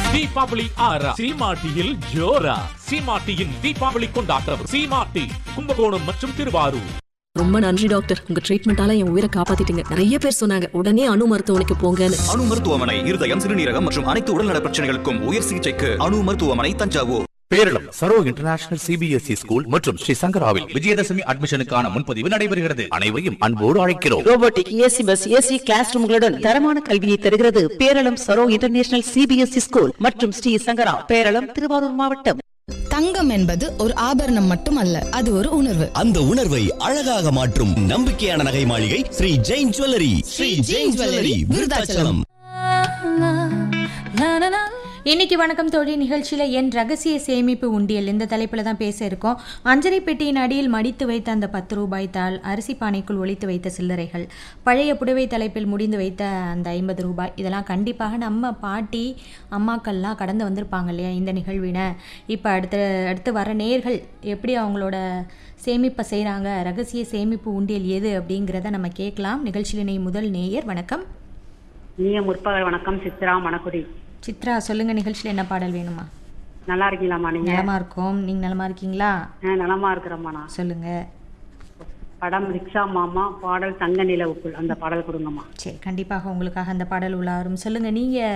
தீபாவளி ஆறா சீமாட்டியில் ஜோரா சீமாட்டியின் தீபாவளி கொண்டாட்டம் சீமாட்டி கும்பகோணம் மற்றும் திருவாரூர் ரொம்ப நன்றி டாக்டர் உங்க ட்ரீட்மெண்டால என் உயிரை காப்பாத்திட்டீங்க நிறைய பேர் சொன்னாங்க உடனே அணு மருத்துவமனைக்கு போங்கன்னு அணு மருத்துவமனை இருதயம் சிறுநீரகம் மற்றும் அனைத்து உடல்நல பிரச்சனைகளுக்கும் உயர் சிகிச்சைக்கு அணு மருத்துவமனை Thanjavur Peralam Saro international CBSE school மற்றும் ஸ்ரீ சங்கராவில் விஜயதசமி அட்மிஷனுக்கான முன்பதிவு நடைபெறுகிறது அனைவரையும் அன்போடு அழைக்கிறோம் robotic AC bus AC class ரூம்களுடன் தரமான கல்வியை தருகிறது Peralam Saro international CBSE school மற்றும் ஸ்ரீ சங்கரா பேரளம் திருவாரூர் மாவட்டம் தங்கம் என்பது ஒரு ஆபரணம் மட்டுமல்ல அது ஒரு உணர்வு அந்த உணர்வை அழகாக மாற்றும் நம்பிக்கையான நகை மாளிகை ஸ்ரீ ஜெயின் ஜுவல்லரி ஸ்ரீ ஜெயின் ஜுவல்லரி விருதாச்சலம் இன்னைக்கு வணக்கம் தோழி நிகழ்ச்சியில் என் ரகசிய சேமிப்பு உண்டியல் இந்த தலைப்பில் தான் பேச இருக்கோம் அஞ்சரை பெட்டியின் அடியில் மடித்து வைத்த அந்த பத்து ரூபாய் தாள் அரிசி பானைக்குள் ஒளித்து வைத்த சில்லறைகள் பழைய புடவை தலைப்பில் முடிந்து வைத்த அந்த ஐம்பது ரூபாய் இதெல்லாம் கண்டிப்பாக நம்ம பாட்டி அம்மாக்கள்லாம் கடந்து வந்திருப்பாங்க இல்லையா இந்த நிகழ்வினை இப்போ அடுத்து அடுத்து வர நேர்கள் எப்படி அவங்களோட சேமிப்பை செய்கிறாங்க ரகசிய சேமிப்பு உண்டியல் எது அப்படிங்கிறத நம்ம கேட்கலாம் நிகழ்ச்சியினை முதல் நேயர் வணக்கம் இனிய முற்பகல் வணக்கம் சித்ரா மணக்குடி சித்ரா சொல்லுங்க நிகழ்ச்சியில் என்ன பாடல் வேணுமா நல்லா இருக்கீங்களாம்மா நீங்க நலமா இருக்கோம் நீங்க நலமா இருக்கீங்களா ஆ, நலமா இருக்கிறேம்மா நான் சொல்லுங்க படம் ரிக்ஷா மாமா பாடல் தங்க நிலவுக்குள் அந்த பாடல் கொடுங்கம்மா சரி கண்டிப்பாக உங்களுக்காக அந்த பாடல் உள்ளாரும் சொல்லுங்க நீங்க